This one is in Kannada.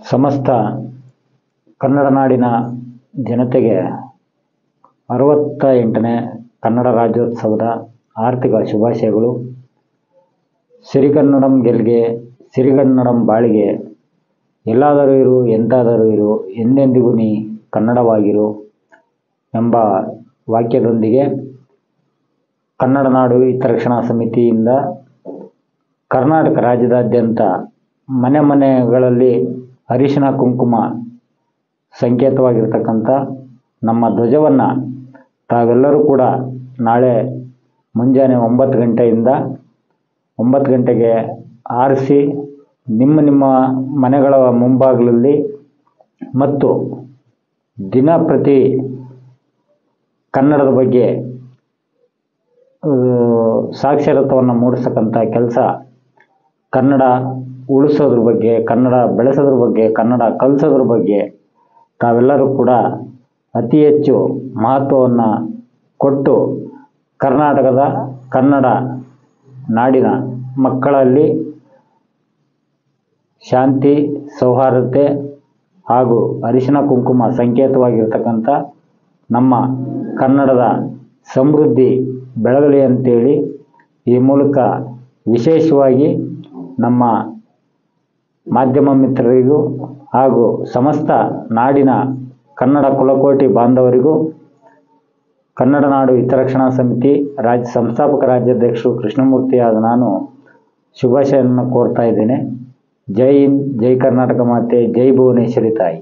ಸಮಸ್ತ ಕನ್ನಡ ನಾಡಿನ ಜನತೆಗೆ ಅರವತ್ತ ಎಂಟನೇ ಕನ್ನಡ ರಾಜ್ಯೋತ್ಸವದ ಆರ್ಥಿಕ ಶುಭಾಶಯಗಳು ಸಿರಿಗನ್ನಡಂ ಗೆಲ್ಗೆ ಸಿರಿಗನ್ನಡಂ ಬಾಳಿಗೆ ಎಲ್ಲಾದರೂ ಇರು ಎಂತಾದರೂ ಇರು ಎಂದೆಂದಿಗೂ ನೀ ಕನ್ನಡವಾಗಿರು ಎಂಬ ವಾಕ್ಯದೊಂದಿಗೆ ಕನ್ನಡ ನಾಡು ಹಿತರಕ್ಷಣಾ ಸಮಿತಿಯಿಂದ ಕರ್ನಾಟಕ ರಾಜ್ಯದಾದ್ಯಂತ ಮನೆ ಮನೆಗಳಲ್ಲಿ ಅರಿಶಿನ ಕುಂಕುಮ ಸಂಕೇತವಾಗಿರ್ತಕ್ಕಂಥ ನಮ್ಮ ಧ್ವಜವನ್ನು ತಾವೆಲ್ಲರೂ ಕೂಡ ನಾಳೆ ಮುಂಜಾನೆ ಒಂಬತ್ತು ಗಂಟೆಯಿಂದ ಒಂಬತ್ತು ಗಂಟೆಗೆ ಆರಿಸಿ ನಿಮ್ಮ ನಿಮ್ಮ ಮನೆಗಳ ಮುಂಭಾಗಲಲ್ಲಿ ಮತ್ತು ದಿನಪ್ರತಿ ಕನ್ನಡದ ಬಗ್ಗೆ ಸಾಕ್ಷರತ್ವವನ್ನು ಮೂಡಿಸ್ತಕ್ಕಂಥ ಕೆಲಸ ಕನ್ನಡ ಉಳಿಸೋದ್ರ ಬಗ್ಗೆ ಕನ್ನಡ ಬೆಳೆಸೋದ್ರ ಬಗ್ಗೆ ಕನ್ನಡ ಕಲಿಸೋದ್ರ ಬಗ್ಗೆ ತಾವೆಲ್ಲರೂ ಕೂಡ ಅತಿ ಹೆಚ್ಚು ಮಹತ್ವವನ್ನು ಕೊಟ್ಟು ಕರ್ನಾಟಕದ ಕನ್ನಡ ನಾಡಿನ ಮಕ್ಕಳಲ್ಲಿ ಶಾಂತಿ ಸೌಹಾರ್ದತೆ ಹಾಗೂ ಅರಿಶಿನ ಕುಂಕುಮ ಸಂಕೇತವಾಗಿರ್ತಕ್ಕಂಥ ನಮ್ಮ ಕನ್ನಡದ ಸಮೃದ್ಧಿ ಬೆಳಗಲಿ ಅಂತೇಳಿ ಈ ಮೂಲಕ ವಿಶೇಷವಾಗಿ ನಮ್ಮ ಮಾಧ್ಯಮ ಮಿತ್ರರಿಗೂ ಹಾಗೂ ಸಮಸ್ತ ನಾಡಿನ ಕನ್ನಡ ಕುಲಕೋಟಿ ಬಾಂಧವರಿಗೂ ಕನ್ನಡ ನಾಡು ಹಿತರಕ್ಷಣಾ ಸಮಿತಿ ರಾಜ್ಯ ಸಂಸ್ಥಾಪಕ ರಾಜ್ಯಾಧ್ಯಕ್ಷರು ಕೃಷ್ಣಮೂರ್ತಿಯಾದ ನಾನು ಶುಭಾಶಯವನ್ನು ಕೋರ್ತಾ ಇದ್ದೇನೆ ಜೈ ಹಿಂದ್ ಜೈ ಕರ್ನಾಟಕ ಮಾತೆ ಜೈ ಭುವನೇಶ್ವರಿ ತಾಯಿ